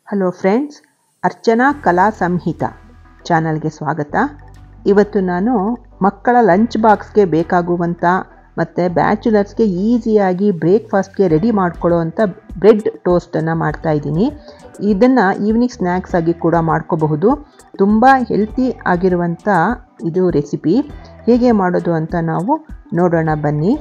hello friends Archana ಕಲಾ ಸಂಹಿತ ಚಾನಲ್ಗೆ ಸ್ವಾಗತ ಇವತ್ತು ನಾನು ಮಕ್ಕಳ ಲಂಚ್ ಬಾಕ್ಸ್ಗೆ ಬೇಕಾಗುವಂಥ ಮತ್ತು ಬ್ಯಾಚುಲರ್ಸ್ಗೆ ಈಸಿಯಾಗಿ ಬ್ರೇಕ್ಫಾಸ್ಟ್ಗೆ ರೆಡಿ ಮಾಡ್ಕೊಳ್ಳೋ ಅಂಥ ಬ್ರೆಡ್ ಟೋಸ್ಟನ್ನು ಮಾಡ್ತಾಯಿದ್ದೀನಿ ಇದನ್ನು ಈವ್ನಿಂಗ್ ಸ್ನ್ಯಾಕ್ಸ್ ಆಗಿ ಕೂಡ ಮಾಡ್ಕೋಬಹುದು ತುಂಬ ಹೆಲ್ತಿ ಆಗಿರುವಂಥ ಇದು ರೆಸಿಪಿ ಹೇಗೆ ಮಾಡೋದು ಅಂತ ನಾವು ನೋಡೋಣ ಬನ್ನಿ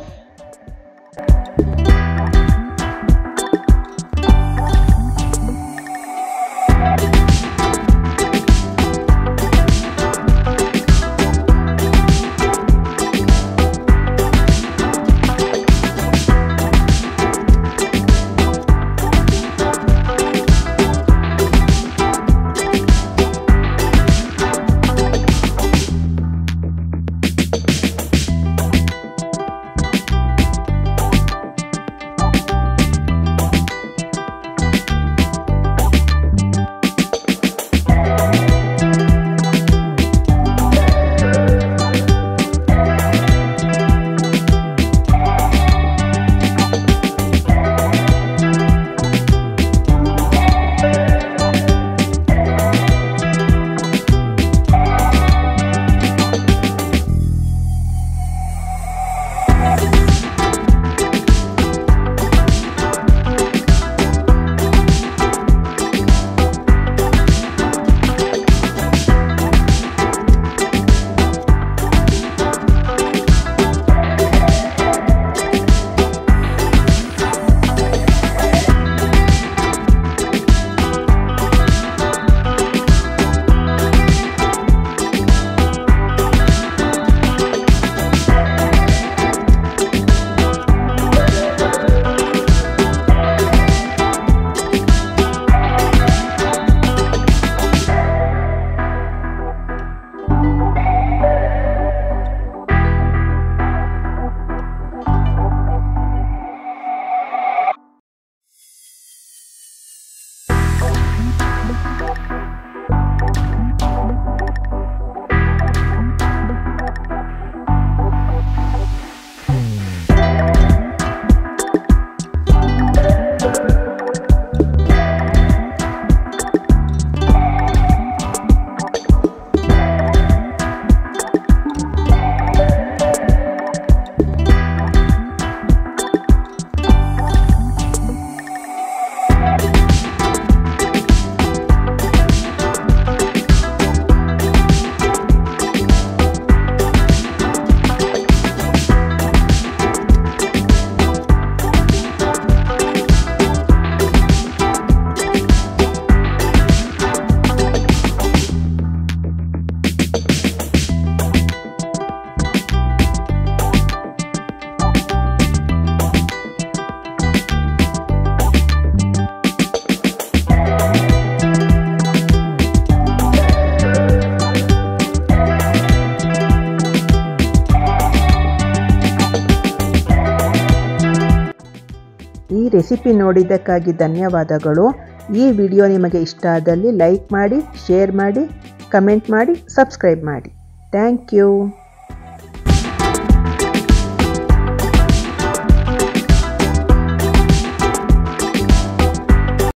ಈ ರೆಸಿಪಿ ನೋಡಿದ್ದಕ್ಕಾಗಿ ಧನ್ಯವಾದಗಳು ಈ ವಿಡಿಯೋ ನಿಮಗೆ ಇಷ್ಟ ಆದಲ್ಲಿ ಲೈಕ್ ಮಾಡಿ ಶೇರ್ ಮಾಡಿ ಕಮೆಂಟ್ ಮಾಡಿ ಸಬ್ಸ್ಕ್ರೈಬ್ ಮಾಡಿ ಥ್ಯಾಂಕ್ ಯು